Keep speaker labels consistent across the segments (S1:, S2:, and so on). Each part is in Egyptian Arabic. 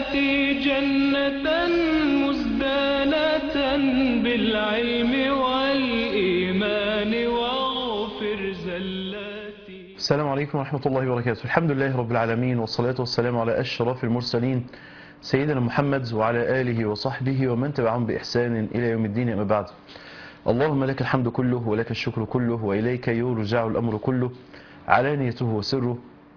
S1: زلاتي جنة مزدانة بالعلم والإيمان واغفر زلاتي
S2: السلام عليكم ورحمة الله وبركاته الحمد لله رب العالمين والصلاة والسلام على أشرف المرسلين سيدنا محمد وعلى آله وصحبه ومن تبعهم بإحسان إلى يوم الدين أما بعد اللهم لك الحمد كله ولك الشكر كله وإليك يرجع الأمر كله علانيته وسره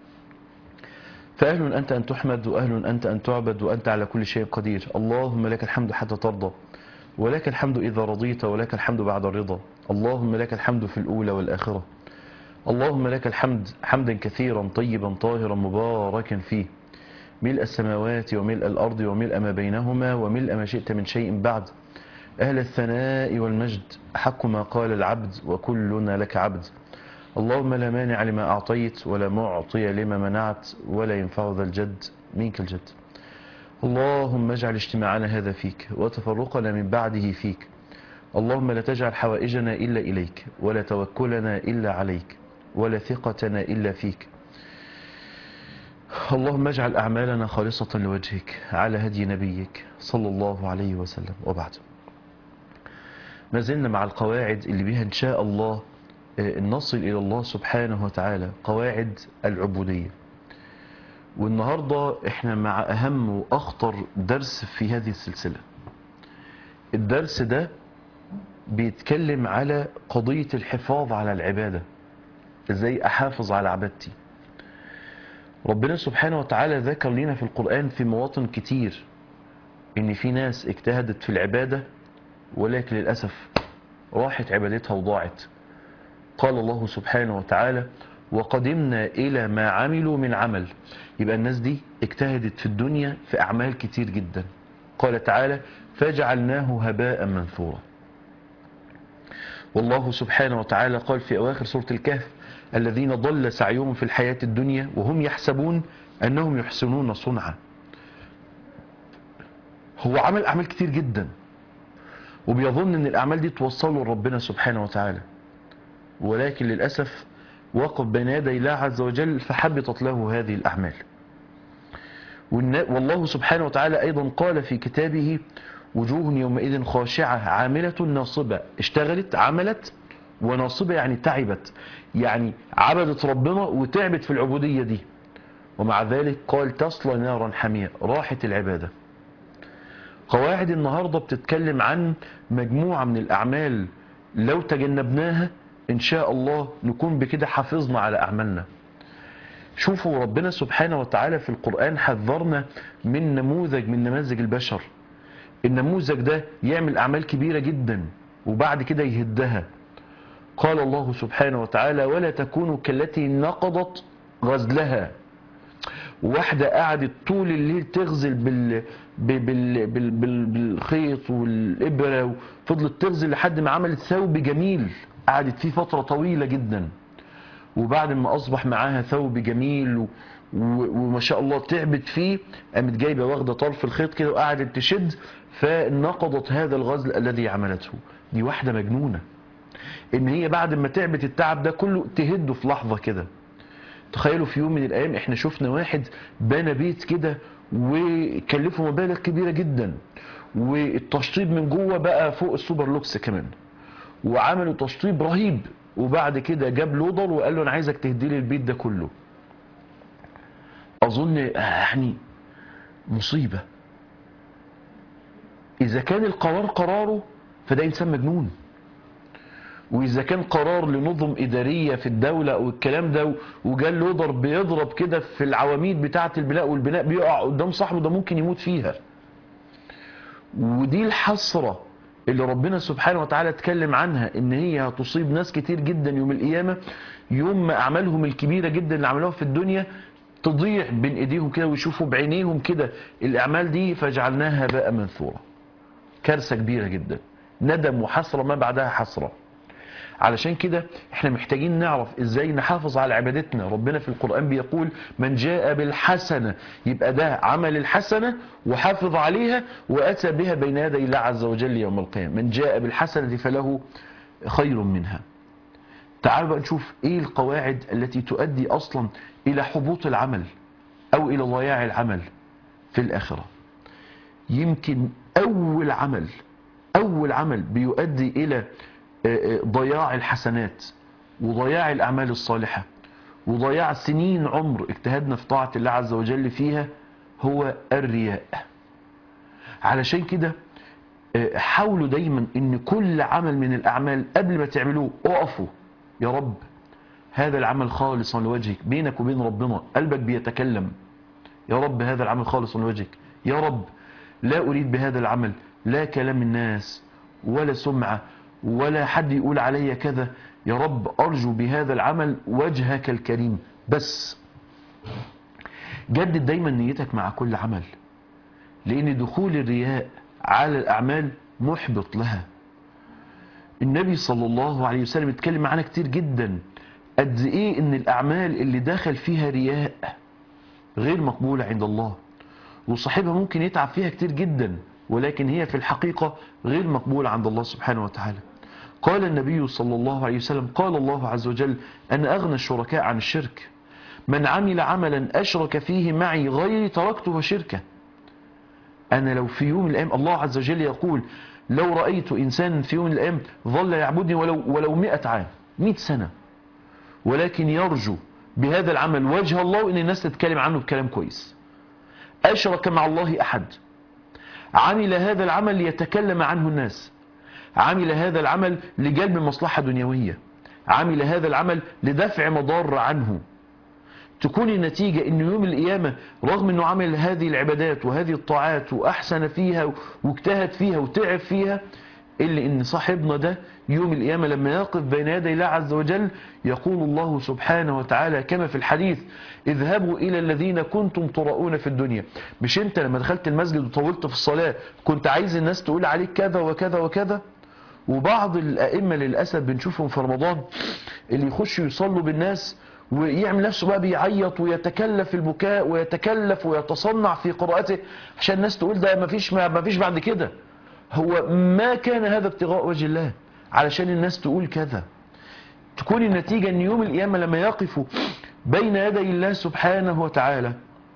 S2: فأهل أنت أن تحمد وأهل أنت أن تعبد وأنت على كل شيء قدير اللهم لك الحمد حتى ترضى ولك الحمد إذا رضيت ولك الحمد بعد الرضا اللهم لك الحمد في الأولى والآخرة اللهم لك الحمد حمدا كثيرا طيبا طاهرا مباركا فيه ملء السماوات وملء الأرض وملء ما بينهما وملء ما شئت من شيء بعد أهل الثناء والمجد حق ما قال العبد وكلنا لك عبد اللهم لا مانع لما أعطيت ولا معطي لما منعت ولا ينفع ذا الجد منك الجد اللهم اجعل اجتماعنا هذا فيك وتفرقنا من بعده فيك اللهم لا تجعل حوائجنا إلا إليك ولا توكلنا إلا عليك ولا ثقتنا إلا فيك اللهم اجعل أعمالنا خالصة لوجهك على هدي نبيك صلى الله عليه وسلم وبعد ما زلنا مع القواعد اللي بها إن شاء الله نصل إلى الله سبحانه وتعالى قواعد العبودية والنهاردة احنا مع أهم وأخطر درس في هذه السلسلة الدرس ده بيتكلم على قضية الحفاظ على العبادة ازاي احافظ على عبادتي ربنا سبحانه وتعالى ذكر لنا في القرآن في مواطن كتير ان في ناس اجتهدت في العبادة ولكن للأسف راحت عبادتها وضاعت قال الله سبحانه وتعالى وقدمنا إلى ما عملوا من عمل يبقى الناس دي اجتهدت في الدنيا في أعمال كتير جدا قال تعالى فجعلناه هباء منثورا والله سبحانه وتعالى قال في أواخر سورة الكهف الذين ضل سعيهم في الحياة الدنيا وهم يحسبون أنهم يحسنون صنعا هو عمل أعمال كتير جدا وبيظن أن الأعمال دي توصله لربنا سبحانه وتعالى ولكن للأسف وقف بين يدي الله عز وجل فحبطت له هذه الأعمال والله سبحانه وتعالى أيضا قال في كتابه وجوه يومئذ خاشعة عاملة ناصبة اشتغلت عملت وناصبة يعني تعبت يعني عبدت ربنا وتعبت في العبودية دي ومع ذلك قال تصلى نارا حمية راحت العبادة قواعد النهاردة بتتكلم عن مجموعة من الأعمال لو تجنبناها إن شاء الله نكون بكده حافظنا على أعمالنا شوفوا ربنا سبحانه وتعالى في القرآن حذرنا من نموذج من نماذج البشر النموذج ده يعمل أعمال كبيرة جدا وبعد كده يهدها قال الله سبحانه وتعالى ولا تكونوا كالتي نقضت غزلها واحدة قعدت طول الليل تغزل بال... بال... بال... بال... بالخيط والإبرة وفضلت تغزل لحد ما عملت ثوب جميل قعدت فيه فترة طويلة جدا وبعد ما أصبح معاها ثوب جميل و... وما شاء الله تعبت فيه قامت جايبه واخده طرف الخيط كده وقعدت تشد فنقضت هذا الغزل الذي عملته دي واحده مجنونه ان هي بعد ما تعبت التعب ده كله تهده في لحظه كده تخيلوا في يوم من الايام احنا شفنا واحد بنى بيت كده وكلفه مبالغ كبيره جدا والتشطيب من جوه بقى فوق السوبر لوكس كمان وعملوا تشطيب رهيب وبعد كده جاب لودر وقال له انا عايزك تهدي لي البيت ده كله أظن يعني مصيبة إذا كان القرار قراره فده إنسان مجنون وإذا كان قرار لنظم إدارية في الدولة أو الكلام ده وجال لودر بيضرب كده في العواميد بتاعة البناء والبناء بيقع قدام صاحبه ده ممكن يموت فيها ودي الحسرة اللي ربنا سبحانه وتعالى اتكلم عنها ان هي هتصيب ناس كتير جدا يوم القيامة يوم ما اعمالهم الكبيرة جدا اللي عملوها في الدنيا تضيع بين ايديهم كده ويشوفوا بعينيهم كده الاعمال دي فجعلناها هباء منثورا كارثه كبيره جدا ندم وحسره ما بعدها حسره علشان كده احنا محتاجين نعرف ازاي نحافظ على عبادتنا ربنا في القرآن بيقول من جاء بالحسنة يبقى ده عمل الحسنة وحافظ عليها وأتى بها بين يدي الله عز وجل يوم القيامة من جاء بالحسنة فله خير منها تعالوا بقى نشوف ايه القواعد التي تؤدي اصلا الى حبوط العمل او الى ضياع العمل في الاخرة يمكن أول عمل أول عمل بيؤدي إلى آه، آه، ضياع الحسنات وضياع الأعمال الصالحة وضياع سنين عمر اجتهدنا في طاعة الله عز وجل فيها هو الرياء علشان كده آه، حاولوا دايما ان كل عمل من الاعمال قبل ما تعملوه اقفوا يا رب هذا العمل خالصا لوجهك بينك وبين ربنا قلبك بيتكلم يا رب هذا العمل خالصا لوجهك يا رب لا اريد بهذا العمل لا كلام الناس ولا سمعة ولا حد يقول علي كذا يا رب ارجو بهذا العمل وجهك الكريم بس جدد دايما نيتك مع كل عمل لان دخول الرياء على الاعمال محبط لها النبي صلى الله عليه وسلم اتكلم معانا كتير جدا قد ايه ان الاعمال اللي دخل فيها رياء غير مقبولة عند الله وصاحبها ممكن يتعب فيها كتير جدا ولكن هي في الحقيقة غير مقبولة عند الله سبحانه وتعالى قال النبي صلى الله عليه وسلم قال الله عز وجل أنا أغنى الشركاء عن الشرك من عمل عملا أشرك فيه معي غيري تركته وشركه أنا لو في يوم من الأيام الله عز وجل يقول لو رأيت إنسان في يوم من الأيام ظل يعبدني ولو, ولو مئة عام مئة سنة ولكن يرجو بهذا العمل وجه الله وإن الناس تتكلم عنه بكلام كويس أشرك مع الله أحد عمل هذا العمل ليتكلم عنه الناس عمل هذا العمل لجلب مصلحة دنيوية عمل هذا العمل لدفع مضار عنه تكون النتيجة ان يوم القيامة رغم انه عمل هذه العبادات وهذه الطاعات واحسن فيها واجتهد فيها وتعب فيها الا ان صاحبنا ده يوم القيامة لما يقف بين يدي الله عز وجل يقول الله سبحانه وتعالى كما في الحديث اذهبوا الى الذين كنتم تراؤون في الدنيا مش انت لما دخلت المسجد وطولت في الصلاة كنت عايز الناس تقول عليك كذا وكذا وكذا وبعض الائمة للأسف بنشوفهم في رمضان اللي يخشوا يصلوا بالناس ويعمل نفسه بقى بيعيط ويتكلف البكاء ويتكلف ويتصنع في قراءته عشان الناس تقول ده ما فيش ما فيش بعد كده هو ما كان هذا ابتغاء وجه الله علشان الناس تقول كذا تكون النتيجة ان يوم القيامة لما يقفوا بين يدي الله سبحانه وتعالى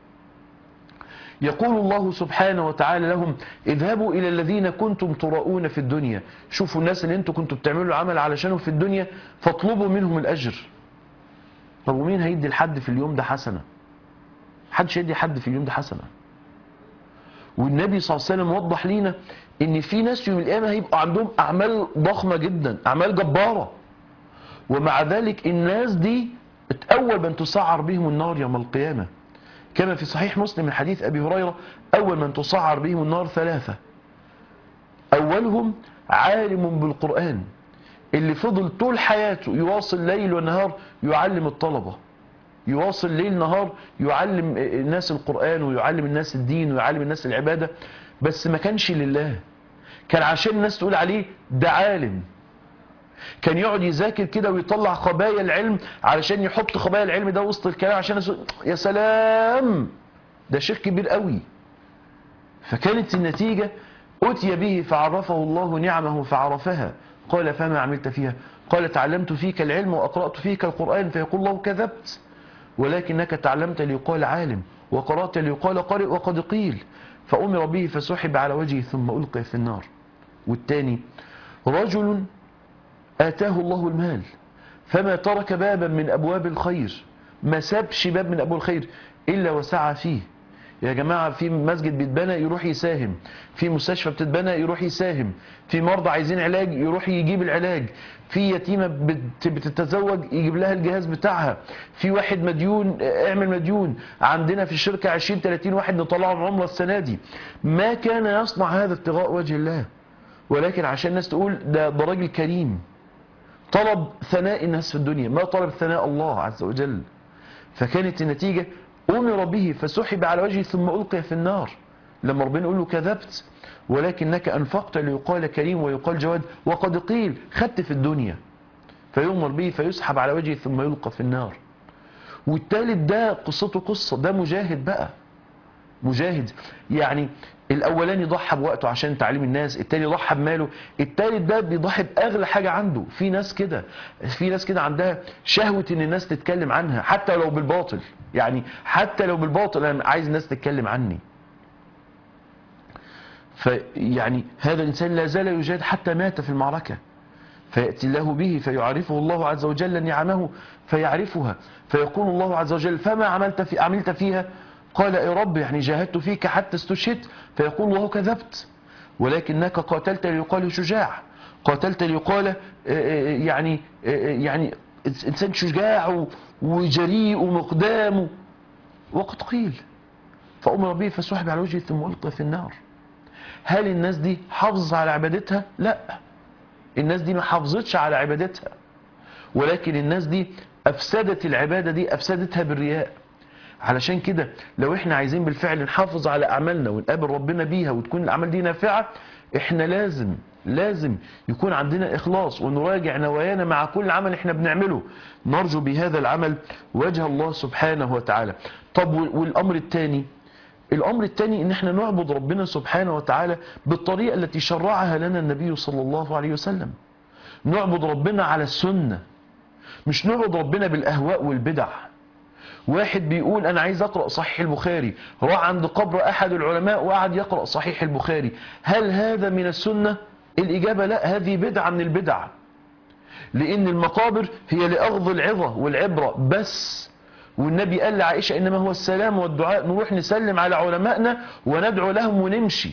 S2: يقول الله سبحانه وتعالى لهم اذهبوا الى الذين كنتم تراؤون في الدنيا شوفوا الناس اللي انتم كنتوا بتعملوا عمل علشانهم في الدنيا فاطلبوا منهم الاجر طب ومين هيدي لحد في اليوم ده حسنة محدش هيدي حد في اليوم ده حسنة والنبي صلى الله عليه وسلم وضح لينا ان في ناس يوم القيامة هيبقى عندهم اعمال ضخمة جدا اعمال جبارة ومع ذلك الناس دي اول من تسعر بهم النار يوم القيامة كما في صحيح مسلم من حديث ابي هريرة اول من تسعر بهم النار ثلاثة اولهم عالم بالقرآن اللي فضل طول حياته يواصل ليل ونهار يعلم الطلبة يواصل ليل نهار يعلم الناس القرآن ويعلم الناس الدين ويعلم الناس العبادة بس ما كانش لله كان عشان الناس تقول عليه ده عالم كان يقعد يذاكر كده ويطلع خبايا العلم علشان يحط خبايا العلم ده وسط الكلام عشان الناس يا سلام ده شيخ كبير قوي فكانت النتيجة أتي به فعرفه الله نعمه فعرفها قال فما عملت فيها قال تعلمت فيك العلم وأقرأت فيك القرآن فيقول الله كذبت ولكنك تعلمت ليقال عالم وقرأت ليقال قارئ وقد قيل فأمر به فسحب على وجهه ثم ألقي في النار والتاني رجل آتاه الله المال فما ترك بابا من أبواب الخير ما سابش باب من أبواب الخير إلا وسعى فيه يا جماعة في مسجد بيتبنى يروح يساهم في مستشفى بتتبنى يروح يساهم في مرضى عايزين علاج يروح يجيب العلاج في يتيمة بت- بتتزوج يجيب لها الجهاز بتاعها في واحد مديون اه، اعمل مديون عندنا في الشركة 20 30 واحد نطلعهم عمرة السنة دي ما كان يصنع هذا ابتغاء وجه الله ولكن عشان الناس تقول ده ده راجل كريم طلب ثناء الناس في الدنيا ما طلب ثناء الله عز وجل فكانت النتيجة أمر به فسحب على وجهه ثم ألقي في النار لما ربنا يقول له كذبت ولكنك أنفقت ليقال كريم ويقال جواد وقد قيل خدت في الدنيا فيؤمر به فيسحب على وجهه ثم يلقى في النار والتالت ده قصته قصة ده مجاهد بقى مجاهد يعني الاولاني ضحى بوقته عشان تعليم الناس التاني ضحى بماله التالت ده بيضحي باغلى حاجه عنده في ناس كده في ناس كده عندها شهوه ان الناس تتكلم عنها حتى لو بالباطل يعني حتى لو بالباطل انا عايز الناس تتكلم عني فيعني هذا الإنسان لا زال يجاهد حتى مات في المعركة فيأتي الله به فيعرفه الله عز وجل نعمه فيعرفها فيقول الله عز وجل فما عملت في عملت فيها قال يا رب يعني جاهدت فيك حتى استشهدت فيقول الله كذبت ولكنك قاتلت ليقال شجاع قاتلت ليقال آه، آه، يعني آه، يعني انسان شجاع وجريء ومقدام وقد قيل فأمر به فسحب على وجهه ثم ألقى في النار هل الناس دي حافظت على عبادتها لا الناس دي ما حافظتش على عبادتها ولكن الناس دي أفسدت العبادة دي أفسدتها بالرياء علشان كده لو احنا عايزين بالفعل نحافظ على أعمالنا ونقابل ربنا بيها وتكون الأعمال دي نافعة احنا لازم لازم يكون عندنا إخلاص ونراجع نوايانا مع كل عمل احنا بنعمله نرجو بهذا العمل وجه الله سبحانه وتعالى طب والأمر الثاني الأمر الثاني ان احنا نعبد ربنا سبحانه وتعالى بالطريقة التي شرعها لنا النبي صلى الله عليه وسلم نعبد ربنا على السنة مش نعبد ربنا بالأهواء والبدع واحد بيقول أنا عايز أقرأ صحيح البخاري راح عند قبر أحد العلماء وقعد يقرأ صحيح البخاري هل هذا من السنة؟ الإجابة لا هذه بدعة من البدع لأن المقابر هي لأخذ العظة والعبرة بس والنبي قال لعائشة إنما هو السلام والدعاء نروح نسلم على علمائنا وندعو لهم ونمشي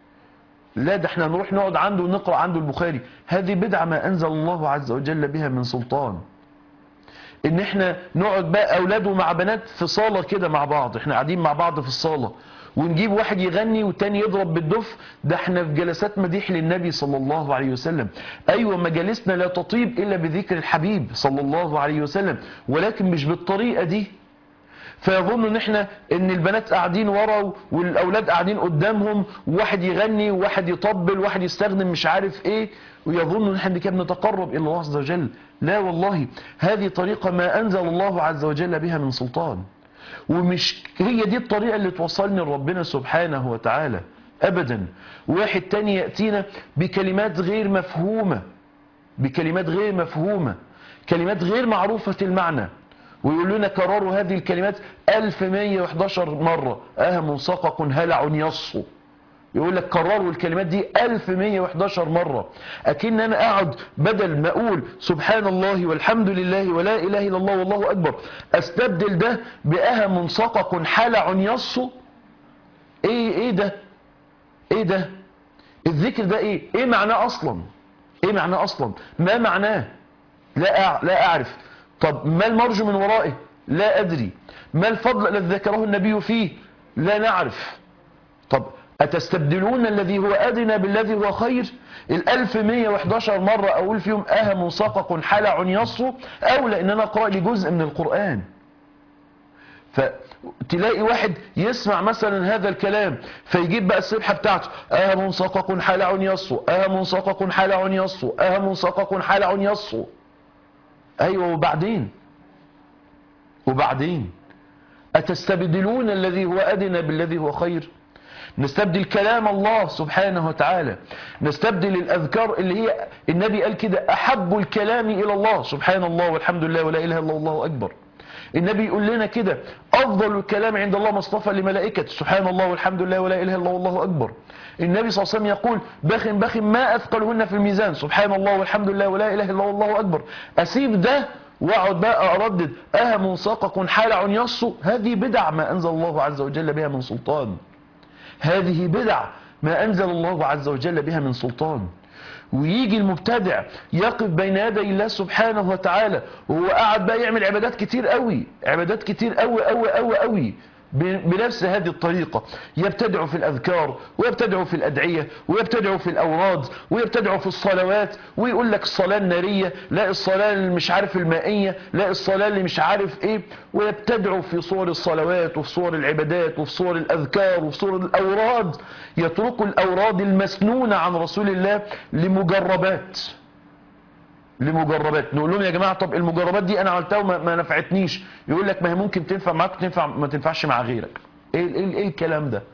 S2: لا ده احنا نروح نقعد عنده ونقرأ عنده البخاري هذه بدعة ما أنزل الله عز وجل بها من سلطان ان احنا نقعد بقى اولاد ومع بنات في صالة كده مع بعض احنا قاعدين مع بعض في الصالة ونجيب واحد يغني والتاني يضرب بالدف ده احنا في جلسات مديح للنبي صلى الله عليه وسلم ايوه مجالسنا لا تطيب الا بذكر الحبيب صلى الله عليه وسلم ولكن مش بالطريقة دي فيظن ان احنا ان البنات قاعدين ورا والاولاد قاعدين قدامهم وواحد يغني وواحد يطبل وواحد يستخدم مش عارف ايه ويظن ان احنا كده بنتقرب الى الله عز وجل لا والله هذه طريقة ما انزل الله عز وجل بها من سلطان ومش هي دي الطريقة اللي توصلني لربنا سبحانه وتعالى ابدا واحد تاني يأتينا بكلمات غير مفهومة بكلمات غير مفهومة كلمات غير معروفة المعنى ويقول لنا كرروا هذه الكلمات 1111 مرة أهم سقق هلع يصو يقول لك كرروا الكلمات دي 1111 مرة أكن أنا أقعد بدل ما أقول سبحان الله والحمد لله ولا إله إلا الله والله أكبر أستبدل ده بأهم سقق حلع يصو إيه إيه ده إيه ده الذكر ده إيه إيه معناه أصلا إيه معناه أصلا ما معناه لا لا أعرف طب ما المرجو من ورائه لا أدري ما الفضل الذي ذكره النبي فيه لا نعرف طب أتستبدلون الذي هو أدنى بالذي هو خير الألف مية وحداشر مرة أقول فيهم أهم سقق حلع يصو أو لأن أنا أقرأ لي جزء من القرآن فتلاقي واحد يسمع مثلا هذا الكلام فيجيب بقى السبحة بتاعته أهم سقق حلع يصو أهم سقق حلع يصو أهم سقق حلع يصو أيوة وبعدين وبعدين أتستبدلون الذي هو أدنى بالذي هو خير نستبدل كلام الله سبحانه وتعالى نستبدل الأذكار اللي هي النبي قال كده أحب الكلام إلى الله سبحان الله والحمد لله ولا إله إلا الله أكبر النبي يقول لنا كده أفضل الكلام عند الله مصطفى لملائكته سبحان الله والحمد لله ولا إله إلا الله والله أكبر النبي صلى الله عليه وسلم يقول بخ بخ ما أثقلهن في الميزان سبحان الله والحمد لله ولا إله إلا الله والله أكبر أسيب ده واقعد بقى أردد أهم ساقق حالع يصو هذه بدع ما أنزل الله عز وجل بها من سلطان هذه بدع ما أنزل الله عز وجل بها من سلطان ويجي المبتدع يقف بين يدي الله سبحانه وتعالى وهو قاعد بقى يعمل عبادات كتير قوي عبادات كتير قوي قوي قوي قوي بنفس هذه الطريقة يبتدعوا في الأذكار ويبتدعوا في الأدعية ويبتدعوا في الأوراد ويبتدعوا في الصلوات ويقول لك الصلاة النارية لا الصلاة اللي مش عارف المائية لا الصلاة اللي مش عارف ايه ويبتدعوا في صور الصلوات وفي صور العبادات وفي صور الأذكار وفي صور الأوراد يتركوا الأوراد المسنونة عن رسول الله لمجربات لمجربات نقول لهم يا جماعة طب المجربات دي انا عملتها وما ما نفعتنيش يقول لك ما هي ممكن تنفع معاك وتنفع ما تنفعش مع غيرك ايه, إيه, إيه الكلام ده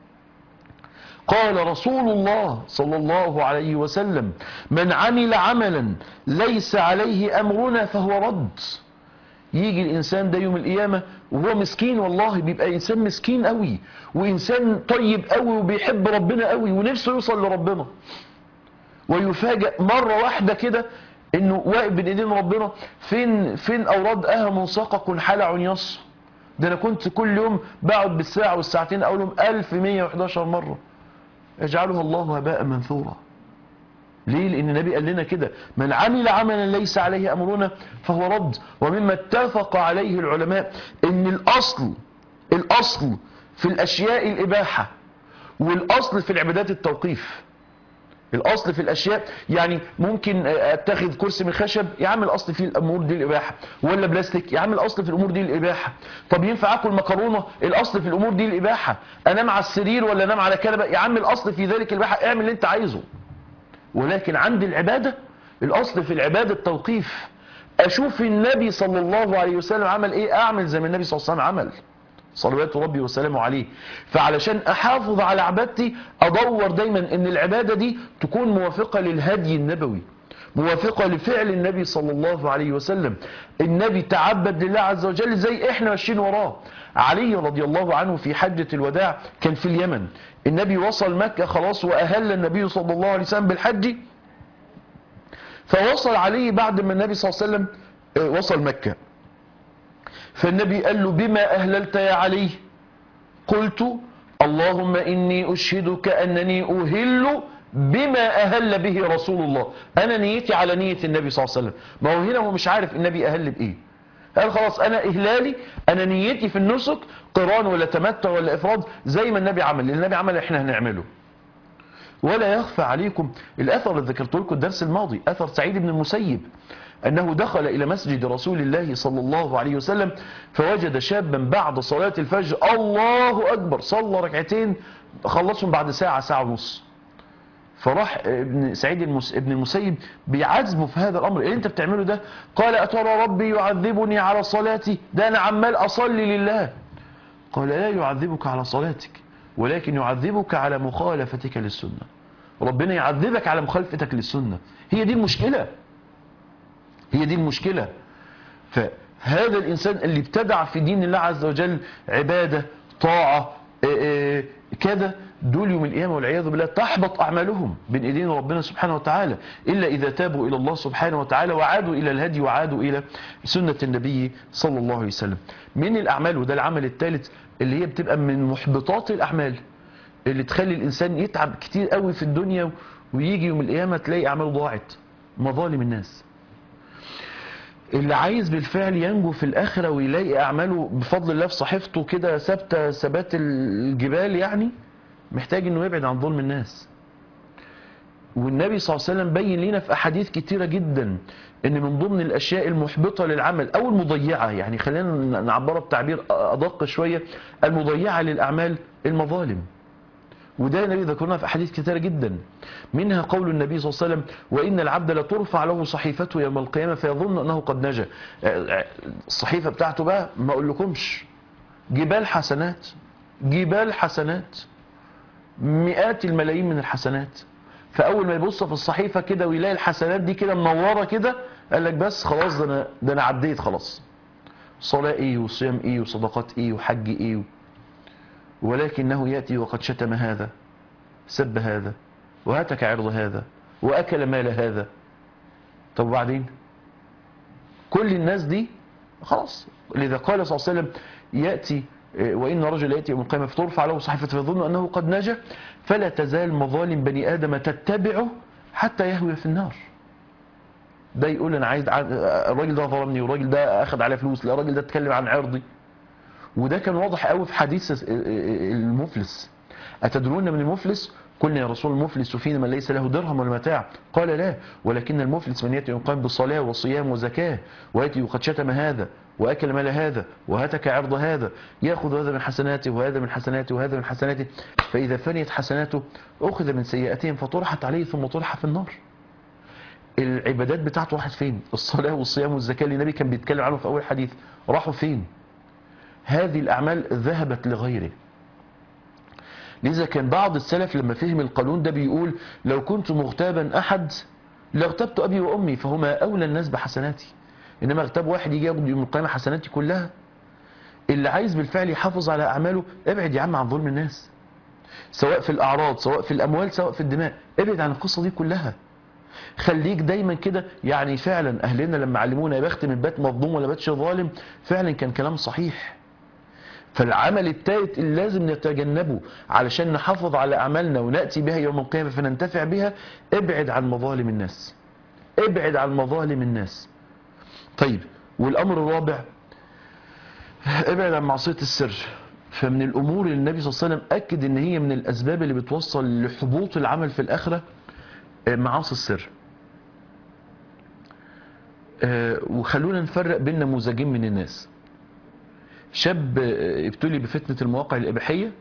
S2: قال رسول الله صلى الله عليه وسلم من عمل عملا ليس عليه امرنا فهو رد يجي الانسان ده يوم القيامه وهو مسكين والله بيبقى انسان مسكين قوي وانسان طيب قوي وبيحب ربنا قوي ونفسه يوصل لربنا ويفاجئ مره واحده كده انه واقف بين ايدين ربنا فين فين اوراد اها منسقق حلع يص ده انا كنت كل يوم بقعد بالساعه والساعتين اقولهم 1111 مره يجعلها الله هباء منثورا ليه لان النبي قال لنا كده من عمل عملا ليس عليه امرنا فهو رد ومما اتفق عليه العلماء ان الاصل الاصل في الاشياء الاباحه والاصل في العبادات التوقيف الاصل في الاشياء يعني ممكن اتخذ كرسي من خشب يا عم الاصل في الامور دي الاباحه ولا بلاستيك يا عم الاصل في الامور دي الاباحه طب ينفع اكل مكرونه الاصل في الامور دي الاباحه انام على السرير ولا انام على كنبه يا عم الاصل في ذلك الاباحه اعمل اللي انت عايزه ولكن عند العباده الاصل في العباده التوقيف اشوف النبي صلى الله عليه وسلم عمل ايه اعمل زي ما النبي صلى الله عليه وسلم عمل صلوات ربي وسلامه عليه فعلشان احافظ على عبادتي ادور دايما ان العبادة دي تكون موافقة للهدي النبوي موافقة لفعل النبي صلى الله عليه وسلم النبي تعبد لله عز وجل زي احنا ماشيين وراه علي رضي الله عنه في حجة الوداع كان في اليمن النبي وصل مكة خلاص واهل النبي صلى الله عليه وسلم بالحج فوصل عليه بعد ما النبي صلى الله عليه وسلم وصل مكة فالنبي قال له بما أهللت يا علي قلت اللهم إني أشهدك أنني أهل بما أهل به رسول الله أنا نيتي على نية النبي صلى الله عليه وسلم ما هو هنا هو مش عارف النبي أهل بإيه قال خلاص أنا إهلالي أنا نيتي في النسك قران ولا تمتع ولا إفراد زي ما النبي عمل اللي النبي عمل إحنا هنعمله ولا يخفى عليكم الأثر اللي ذكرت لكم الدرس الماضي أثر سعيد بن المسيب أنه دخل إلى مسجد رسول الله صلى الله عليه وسلم فوجد شابا بعد صلاة الفجر الله أكبر صلى ركعتين خلصهم بعد ساعة ساعة ونص فراح ابن سعيد المس... ابن المسيب بيعذبه في هذا الأمر اللي انت بتعمله ده قال أترى ربي يعذبني على صلاتي ده أنا عمال أصلي لله قال لا يعذبك على صلاتك ولكن يعذبك على مخالفتك للسنة ربنا يعذبك على مخالفتك للسنة هي دي المشكلة هي دي المشكلة فهذا الإنسان اللي ابتدع في دين الله عز وجل عبادة طاعة كذا دول يوم القيامة والعياذ بالله تحبط أعمالهم بين إيدين ربنا سبحانه وتعالى إلا إذا تابوا إلى الله سبحانه وتعالى وعادوا إلى الهدي وعادوا إلى سنة النبي صلى الله عليه وسلم من الأعمال وده العمل الثالث اللي هي بتبقى من محبطات الأعمال اللي تخلي الإنسان يتعب كتير قوي في الدنيا ويجي يوم القيامة تلاقي أعماله ضاعت مظالم الناس اللي عايز بالفعل ينجو في الآخرة ويلاقي أعماله بفضل الله في صحيفته كده ثابتة ثبات الجبال يعني محتاج انه يبعد عن ظلم الناس والنبي صلى الله عليه وسلم بين لنا في أحاديث كتيرة جدا ان من ضمن الأشياء المحبطة للعمل أو المضيعة يعني خلينا نعبرها بتعبير أدق شوية المضيعة للأعمال المظالم وده النبي ذكرنا في أحاديث كثيرة جدا منها قول النبي صلى الله عليه وسلم وإن العبد لترفع له صحيفته يوم القيامة فيظن أنه قد نجا الصحيفة بتاعته بقى ما أقول لكمش جبال حسنات جبال حسنات مئات الملايين من الحسنات فأول ما يبص في الصحيفة كده ويلاقي الحسنات دي كده منورة كده قال لك بس خلاص ده أنا, ده أنا عديت خلاص صلاة إيه وصيام إيه وصدقات إيه وحج إيه ولكنه يأتي وقد شتم هذا سب هذا وهتك عرض هذا وأكل مال هذا طب وبعدين كل الناس دي خلاص لذا قال صلى الله عليه وسلم يأتي وإن رجل يأتي يوم القيامة فترفع له صحيفة فيظن أنه قد نجا فلا تزال مظالم بني آدم تتبعه حتى يهوي في النار ده يقول أنا عايز الراجل ده ظلمني والراجل ده أخذ عليه فلوس لا الراجل ده اتكلم عن عرضي وده كان واضح قوي في حديث المفلس أتدرون من المفلس قلنا يا رسول المفلس فينا من ليس له درهم ولا متاع قال لا ولكن المفلس من يأتي يقام بالصلاة وصيام وزكاة ويأتي وقد شتم هذا وأكل مال هذا وهتك عرض هذا يأخذ هذا من حسناته وهذا من حسناته وهذا من حسناته فإذا فنيت حسناته أخذ من سيئاتهم فطرحت عليه ثم طرح في النار العبادات بتاعته راحت فين الصلاة والصيام والزكاة اللي النبي كان بيتكلم عنه في أول حديث راحوا فين هذه الأعمال ذهبت لغيره لذا كان بعض السلف لما فهم القانون ده بيقول لو كنت مغتابا أحد لاغتبت أبي وأمي فهما أولى الناس بحسناتي انما اغتاب واحد يجي ياخد يوم القيامه حسناتي كلها اللي عايز بالفعل يحافظ على اعماله ابعد يا عم عن ظلم الناس سواء في الاعراض سواء في الاموال سواء في الدماء ابعد عن القصه دي كلها خليك دايما كده يعني فعلا اهلنا لما علمونا يا بخت من بات مظلوم ولا باتش ظالم فعلا كان كلام صحيح فالعمل الثالث اللي لازم نتجنبه علشان نحافظ على اعمالنا وناتي بها يوم القيامه فننتفع بها ابعد عن مظالم الناس ابعد عن مظالم الناس طيب والامر الرابع ابعد عن معصيه السر فمن الامور اللي النبي صلى الله عليه وسلم اكد ان هي من الاسباب اللي بتوصل لحبوط العمل في الاخره آه، معاصي السر آه، وخلونا نفرق بين نموذجين من الناس شاب آه، ابتلي بفتنة المواقع الإباحية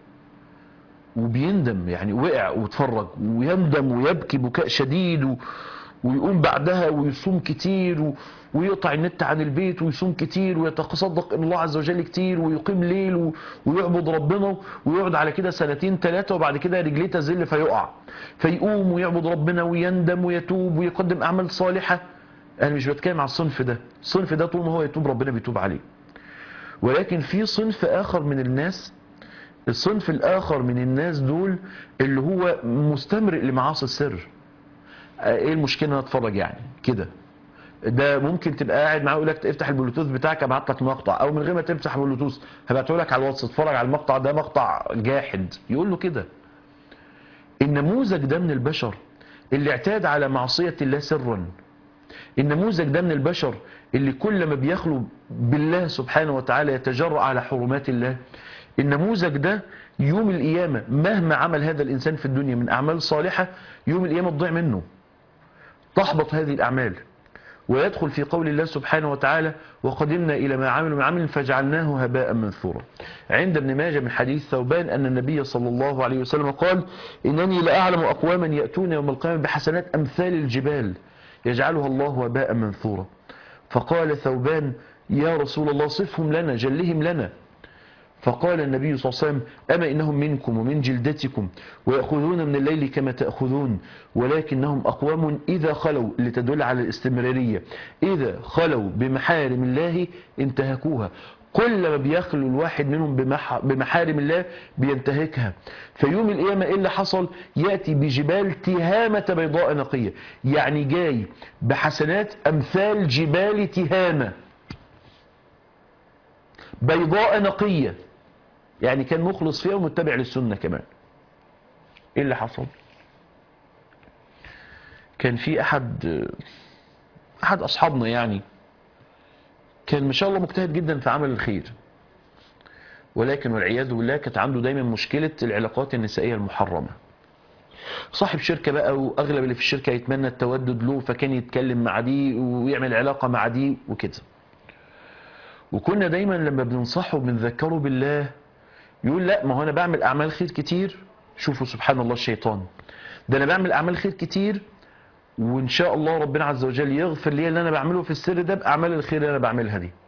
S2: وبيندم يعني وقع واتفرج ويندم ويبكي بكاء شديد و... ويقوم بعدها ويصوم كتير و... ويقطع النت عن البيت ويصوم كتير ويتصدق إلى الله عز وجل كتير ويقيم ليل و... ويعبد ربنا ويقعد على كده سنتين ثلاثة وبعد كده رجليه تزل فيقع فيقوم ويعبد ربنا ويندم ويتوب ويقدم أعمال صالحة أنا مش بتكلم على الصنف ده الصنف ده طول ما هو يتوب ربنا بيتوب عليه ولكن في صنف آخر من الناس الصنف الآخر من الناس دول اللي هو مستمرئ لمعاصي السر آه، ايه المشكلة انا اتفرج يعني كده ده ممكن تبقى قاعد معاه يقول لك افتح البلوتوث بتاعك ابعت لك مقطع او من غير ما تفتح البلوتوث هبعته لك على الواتس اتفرج على المقطع ده مقطع جاحد يقول له كده النموذج ده من البشر اللي اعتاد على معصية الله سرا النموذج ده من البشر اللي كل ما بيخلو بالله سبحانه وتعالى يتجرأ على حرمات الله النموذج ده يوم القيامة مهما عمل هذا الإنسان في الدنيا من أعمال صالحة يوم القيامة تضيع منه تحبط هذه الأعمال ويدخل في قول الله سبحانه وتعالى وقدمنا إلى ما عملوا من عمل فجعلناه هباء منثورا عند ابن ماجه من حديث ثوبان أن النبي صلى الله عليه وسلم قال إنني لأعلم أقواما يأتون يوم القيامة بحسنات أمثال الجبال يجعلها الله هباء منثورا فقال ثوبان يا رسول الله صفهم لنا جلهم لنا فقال النبي صلى الله عليه وسلم أما إنهم منكم ومن جلدتكم ويأخذون من الليل كما تأخذون ولكنهم أقوام إذا خلوا لتدل على الاستمرارية إذا خلوا بمحارم الله انتهكوها كل ما بيخلو الواحد منهم بمح- بمحارم الله بينتهكها فيوم القيامة إيه اللي حصل يأتي بجبال تهامة بيضاء نقية يعني جاي بحسنات أمثال جبال تهامة بيضاء نقية يعني كان مخلص فيها ومتبع للسنة كمان ايه اللي حصل كان في احد احد اصحابنا يعني كان ما شاء الله مجتهد جدا في عمل الخير ولكن والعياذ بالله كانت عنده دايما مشكلة العلاقات النسائية المحرمة صاحب شركة بقى واغلب اللي في الشركة يتمنى التودد له فكان يتكلم مع دي ويعمل علاقة مع دي وكده وكنا دايما لما بننصحه وبنذكره بالله يقول لا ما هو انا بعمل اعمال خير كتير شوفوا سبحان الله الشيطان ده انا بعمل اعمال خير كتير وان شاء الله ربنا عز وجل يغفر لي اللي انا بعمله في السر ده باعمال الخير اللي انا بعملها دي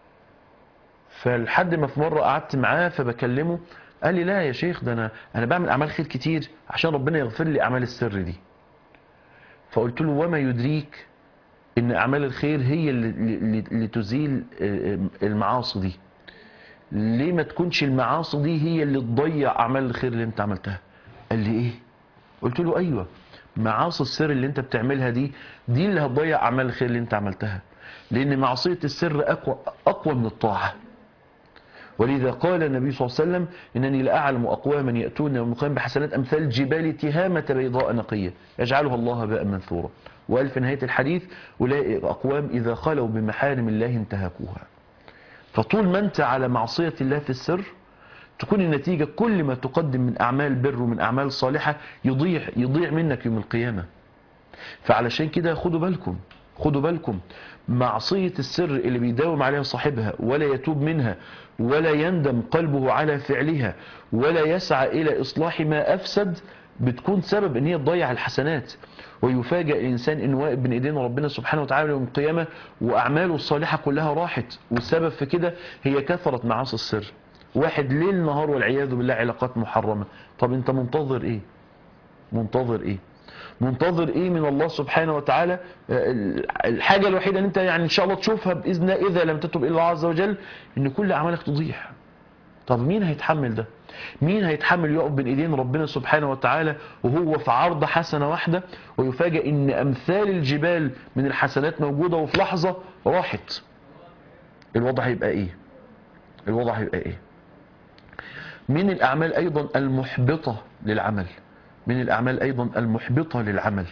S2: فلحد ما في مره قعدت معاه فبكلمه قال لي لا يا شيخ ده انا انا بعمل اعمال خير كتير عشان ربنا يغفر لي اعمال السر دي فقلت له وما يدريك ان اعمال الخير هي اللي, اللي, اللي تزيل آه، آه، المعاصي دي ليه ما تكونش المعاصي دي هي اللي تضيع اعمال الخير اللي انت عملتها قال لي ايه قلت له ايوه معاصي السر اللي انت بتعملها دي دي اللي هتضيع اعمال الخير اللي انت عملتها لان معصيه السر اقوى اقوى من الطاعه ولذا قال النبي صلى الله عليه وسلم انني لاعلم اقواما ياتون يوم القيامه بحسنات امثال جبال تهامه بيضاء نقيه يجعلها الله هباء منثورا وقال في نهايه الحديث اولئك اقوام اذا خلوا بمحارم الله انتهكوها فطول ما انت على معصيه الله في السر تكون النتيجه كل ما تقدم من اعمال بر ومن اعمال صالحه يضيع يضيع منك يوم القيامه فعلشان كده خدوا بالكم خدوا بالكم معصية السر اللي بيداوم عليها صاحبها ولا يتوب منها ولا يندم قلبه على فعلها ولا يسعى إلى إصلاح ما أفسد بتكون سبب ان هي تضيع الحسنات ويفاجئ الانسان انه واقف بين ايدين ربنا سبحانه وتعالى يوم القيامه واعماله الصالحه كلها راحت والسبب في كده هي كثره معاصي السر واحد ليل نهار والعياذ بالله علاقات محرمه طب انت منتظر ايه منتظر ايه منتظر ايه من الله سبحانه وتعالى آه، الحاجة الوحيدة ان انت يعني ان شاء الله تشوفها باذن الله اذا لم تتب الى الله عز وجل ان كل اعمالك تضيع طب مين هيتحمل ده مين هيتحمل يقف بين ايدين ربنا سبحانه وتعالى وهو في عرض حسنة واحدة ويفاجئ ان امثال الجبال من الحسنات موجودة وفي لحظة راحت الوضع هيبقى ايه الوضع هيبقى ايه من الاعمال ايضا المحبطة للعمل من الاعمال ايضا المحبطة للعمل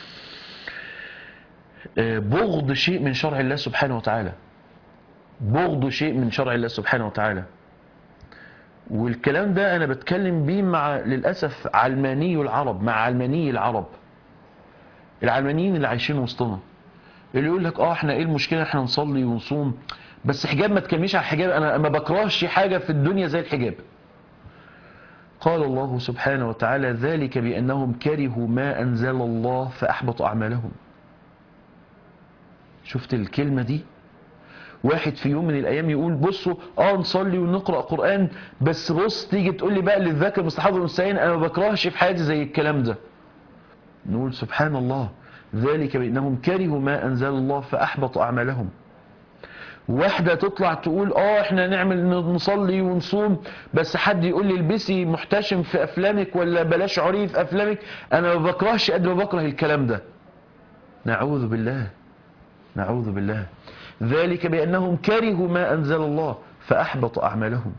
S2: آه، بغض شيء من شرع الله سبحانه وتعالى بغض شيء من شرع الله سبحانه وتعالى والكلام ده انا بتكلم بيه مع للاسف علماني العرب مع علماني العرب العلمانيين اللي عايشين وسطنا اللي يقول لك اه احنا ايه المشكله احنا نصلي ونصوم بس حجاب ما تكلميش على الحجاب انا ما بكرهش حاجه في الدنيا زي الحجاب قال الله سبحانه وتعالى ذلك بانهم كرهوا ما انزل الله فاحبط اعمالهم شفت الكلمه دي واحد في يوم من الايام يقول بصوا اه نصلي ونقرا قران بس بص تيجي تقول لي بقى للذكر مستحضر والانثيين انا ما بكرهش في حياتي زي الكلام ده نقول سبحان الله ذلك بانهم كرهوا ما انزل الله فاحبط اعمالهم واحدة تطلع تقول اه احنا نعمل نصلي ونصوم بس حد يقول لي البسي محتشم في افلامك ولا بلاش عري في افلامك انا ما بكرهش قد ما بكره الكلام ده نعوذ بالله نعوذ بالله ذلك بأنهم كرهوا ما أنزل الله فأحبط أعمالهم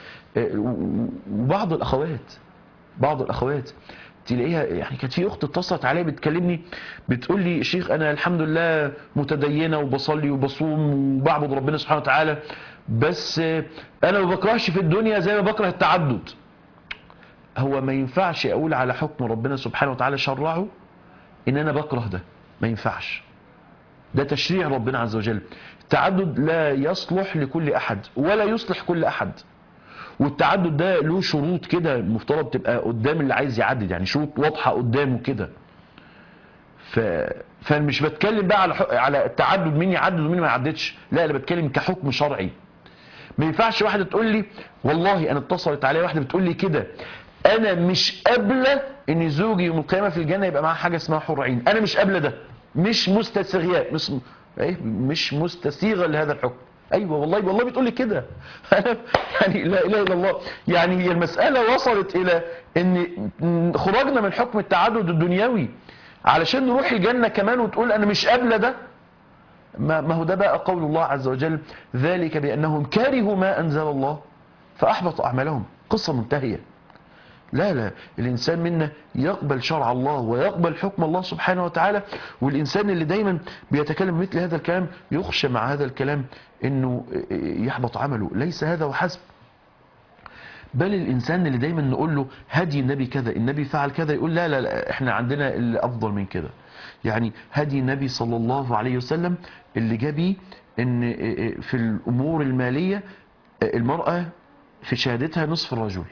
S2: وبعض الأخوات بعض الأخوات تلاقيها يعني كانت في أخت اتصلت عليا بتكلمني بتقول لي شيخ أنا الحمد لله متدينة وبصلي وبصوم وبعبد ربنا سبحانه وتعالى بس أنا ما بكرهش في الدنيا زي ما بكره التعدد هو ما ينفعش أقول على حكم ربنا سبحانه وتعالى شرعه إن أنا بكره ده ما ينفعش ده تشريع ربنا عز وجل التعدد لا يصلح لكل احد ولا يصلح كل احد والتعدد ده له شروط كده المفترض تبقى قدام اللي عايز يعدد يعني شروط واضحه قدامه كده ف فانا مش بتكلم بقى على حق... على التعدد مين يعدد ومين ما يعددش لا انا بتكلم كحكم شرعي ما ينفعش واحده تقول لي والله انا اتصلت عليا واحده بتقول لي كده انا مش قابله ان زوجي يوم القيامه في الجنه يبقى معاه حاجه اسمها حور عين انا مش قابله ده مش مستسيغيات مش ايه مش مستسيغه لهذا الحكم ايوه والله والله بتقول لي كده انا يعني لا اله الا الله يعني هي المساله وصلت الى ان خرجنا من حكم التعدد الدنيوي علشان نروح الجنه كمان وتقول انا مش قابله ده ما ما هو ده بقى قول الله عز وجل ذلك بانهم كرهوا ما انزل الله فاحبط اعمالهم قصه منتهيه لا لا الإنسان منا يقبل شرع الله ويقبل حكم الله سبحانه وتعالى والإنسان اللي دايما بيتكلم مثل هذا الكلام يخشى مع هذا الكلام أنه يحبط عمله ليس هذا وحسب بل الإنسان اللي دايما نقول له هدي النبي كذا النبي فعل كذا يقول لا لا, لا احنا عندنا اللي أفضل من كده يعني هدي النبي صلى الله عليه وسلم اللي جابي ان في الأمور المالية المرأة في شهادتها نصف الرجل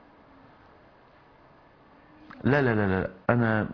S2: لا لا لا لا انا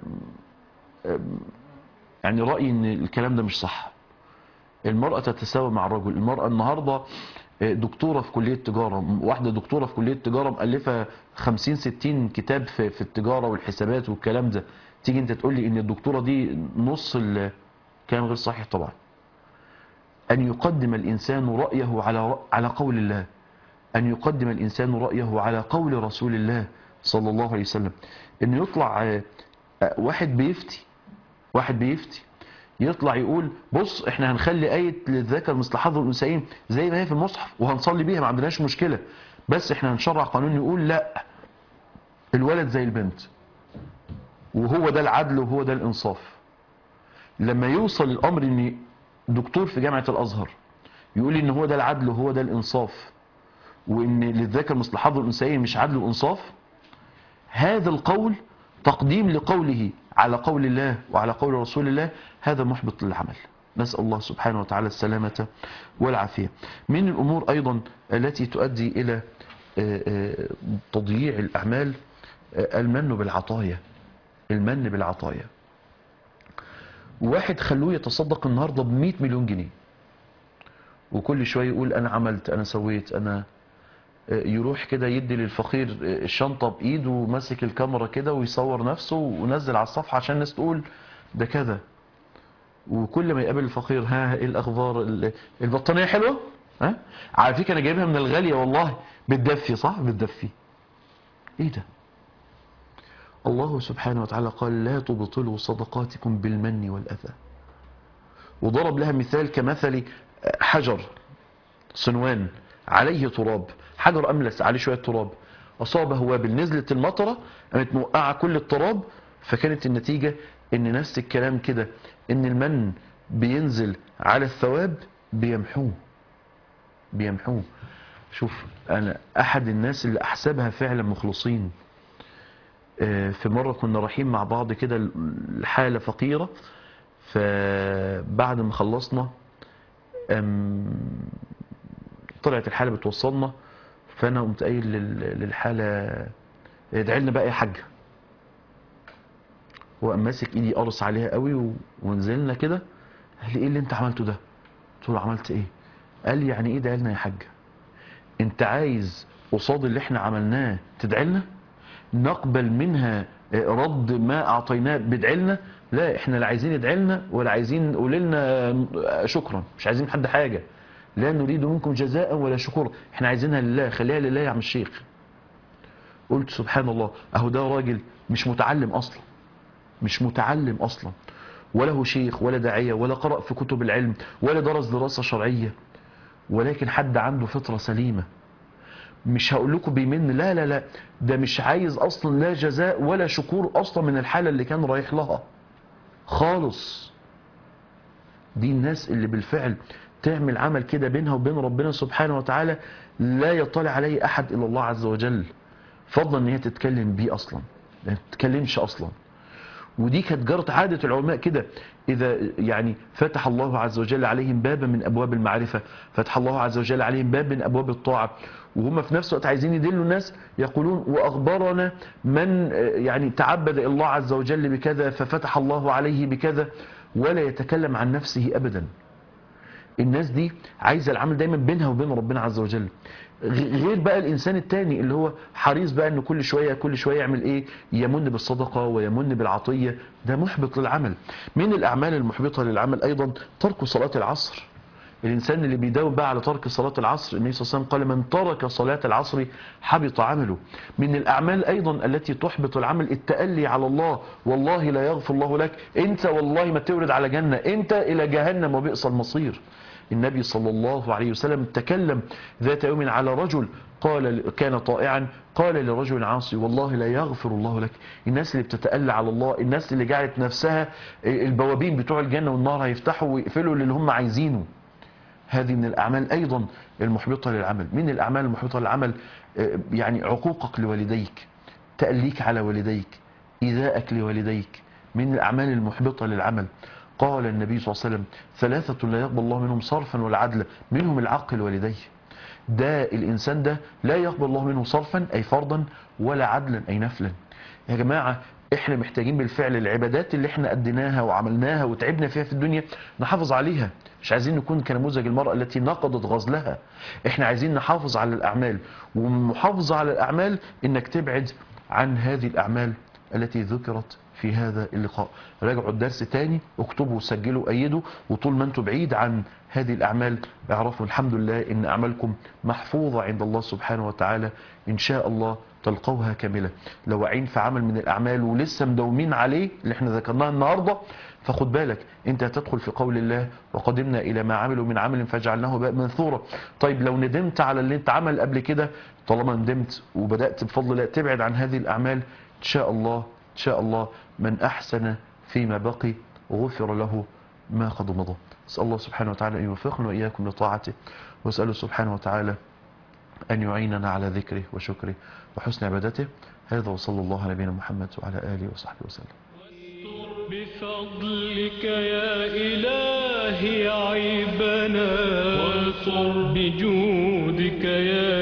S2: يعني رايي ان الكلام ده مش صح المراه تتساوى مع الرجل المراه النهارده دكتوره في كليه تجاره واحده دكتوره في كليه تجاره مؤلفه 50 60 كتاب في, في التجاره والحسابات والكلام ده تيجي انت تقول لي ان الدكتوره دي نص الكلام غير صحيح طبعا ان يقدم الانسان رايه على على قول الله ان يقدم الانسان رايه على قول رسول الله صلى الله عليه وسلم ان يطلع واحد بيفتي واحد بيفتي يطلع يقول بص احنا هنخلي آية للذكر مثل حظ الأنثيين زي ما هي في المصحف وهنصلي بيها ما عندناش مشكلة بس احنا هنشرع قانون يقول لا الولد زي البنت وهو ده العدل وهو ده الإنصاف لما يوصل الأمر ان دكتور في جامعة الأزهر يقول ان هو ده العدل وهو ده الإنصاف وان للذكر مثل حظ الأنثيين مش عدل وإنصاف هذا القول تقديم لقوله على قول الله وعلى قول رسول الله هذا محبط للعمل نسأل الله سبحانه وتعالى السلامة والعافية من الأمور أيضا التي تؤدي إلى تضييع الأعمال المن بالعطايا المن بالعطايا واحد خلوه يتصدق النهاردة ب مليون جنيه وكل شوية يقول أنا عملت أنا سويت أنا يروح كده يدي للفقير الشنطة بإيده وماسك الكاميرا كده ويصور نفسه ونزل على الصفحة عشان الناس تقول ده كذا وكل ما يقابل الفقير ها ايه الاخبار ال- البطانيه حلوه ها على فكره انا جايبها من الغاليه والله بتدفي صح بتدفي ايه ده الله سبحانه وتعالى قال لا تبطلوا صدقاتكم بالمن والاذى وضرب لها مثال كمثل حجر صنوان عليه تراب حجر املس عليه شويه تراب اصابه وابل نزلت المطره قامت موقعه كل التراب فكانت النتيجه ان نفس الكلام كده ان المن بينزل على الثواب بيمحوه بيمحوه شوف انا احد الناس اللي احسبها فعلا مخلصين آه، في مره كنا رايحين مع بعض كده الحاله فقيره فبعد ما خلصنا أم، طلعت الحاله بتوصلنا فانا قمت قايل لل- للحاله ادعي لنا بقى يا حاجه وقام ماسك ايدي قرص عليها قوي و- ونزلنا كده قال لي ايه اللي انت عملته ده قلت له عملت ايه قال لي يعني ايه ادعي لنا يا حاجه انت عايز قصاد اللي احنا عملناه تدعي لنا نقبل منها رد ما اعطيناه بادعي لنا لا احنا لا عايزين ادعي لنا ولا عايزين قول لنا شكرا مش عايزين من حد حاجه لا نريد منكم جزاء ولا شكورا احنا عايزينها لله خليها لله يا عم الشيخ قلت سبحان الله اهو ده راجل مش متعلم اصلا مش متعلم اصلا ولا هو شيخ ولا داعيه ولا قرأ في كتب العلم ولا درس دراسه شرعيه ولكن حد عنده فطره سليمه مش هقول لكم بيمن لا لا لا ده مش عايز اصلا لا جزاء ولا شكور اصلا من الحاله اللي كان رايح لها خالص دي الناس اللي بالفعل تعمل عمل كده بينها وبين ربنا سبحانه وتعالى لا يطلع عليه احد الا الله عز وجل فضلا ان هي تتكلم بيه اصلا ما تتكلمش اصلا ودي كانت جرت عادة العلماء كده إذا يعني فتح الله عز وجل عليهم بابا من أبواب المعرفة فتح الله عز وجل عليهم باب من أبواب الطاعة وهم في نفس الوقت عايزين يدلوا الناس يقولون وأخبرنا من آه، يعني تعبد الله عز وجل بكذا ففتح الله عليه بكذا ولا يتكلم عن نفسه أبدا الناس دي عايزه العمل دايما بينها وبين ربنا عز وجل غ- غير بقى الانسان التاني اللي هو حريص بقى انه كل شويه كل شويه يعمل ايه يمن بالصدقه ويمن بالعطيه ده محبط للعمل من الاعمال المحبطه للعمل ايضا ترك صلاه العصر الانسان اللي بيداوم بقى على ترك صلاه العصر النبي صلى الله عليه وسلم قال من ترك صلاه العصر حبط عمله من الاعمال ايضا التي تحبط العمل التالي على الله والله لا يغفر الله لك انت والله ما تورد على جنه انت الى جهنم وبئس المصير النبي صلى الله عليه وسلم تكلم ذات يوم على رجل قال كان طائعا قال لرجل عاصي والله لا يغفر الله لك الناس اللي بتتألى على الله الناس اللي جعلت نفسها البوابين بتوع الجنة والنار هيفتحوا ويقفلوا اللي هم عايزينه هذه من الأعمال أيضا المحبطة للعمل من الأعمال المحبطة للعمل آه، يعني عقوقك لوالديك تأليك على والديك إيذاءك لوالديك من الأعمال المحبطة للعمل قال النبي صلى الله عليه وسلم ثلاثة لا يقبل الله منهم صرفا ولا عدلا منهم العقل والديه ده الإنسان ده لا يقبل الله منه صرفا أي فرضا ولا عدلا أي نفلا يا جماعة احنا محتاجين بالفعل العبادات اللي احنا أديناها وعملناها وتعبنا فيها في الدنيا نحافظ عليها مش عايزين نكون كنموذج المرأة التي نقضت غزلها احنا عايزين نحافظ على الأعمال والمحافظة على الأعمال انك تبعد عن هذه الأعمال التي ذكرت في هذا اللقاء راجعوا الدرس تاني اكتبوا وسجلوا ايدوا وطول ما انتم بعيد عن هذه الاعمال اعرفوا الحمد لله ان اعمالكم محفوظة عند الله سبحانه وتعالى ان شاء الله تلقوها كاملة لو واعين في عمل من الاعمال ولسه مداومين عليه اللي احنا ذكرناه النهاردة فخد بالك انت هتدخل في قول الله وقدمنا الى ما عملوا من عمل فجعلناه بقى منثورا طيب لو ندمت على اللي انت عمل قبل كده طالما ندمت وبدأت بفضل الله تبعد عن هذه الاعمال ان شاء الله ان شاء الله من احسن فيما بقي غفر له ما قد مضى اسال الله سبحانه وتعالى ان يوفقنا واياكم لطاعته واساله سبحانه وتعالى ان يعيننا على ذكره وشكره وحسن عبادته هذا وصلى الله على نبينا محمد وعلى اله وصحبه وسلم
S1: بفضلك يا إلهي عيبنا وانصر بجودك يا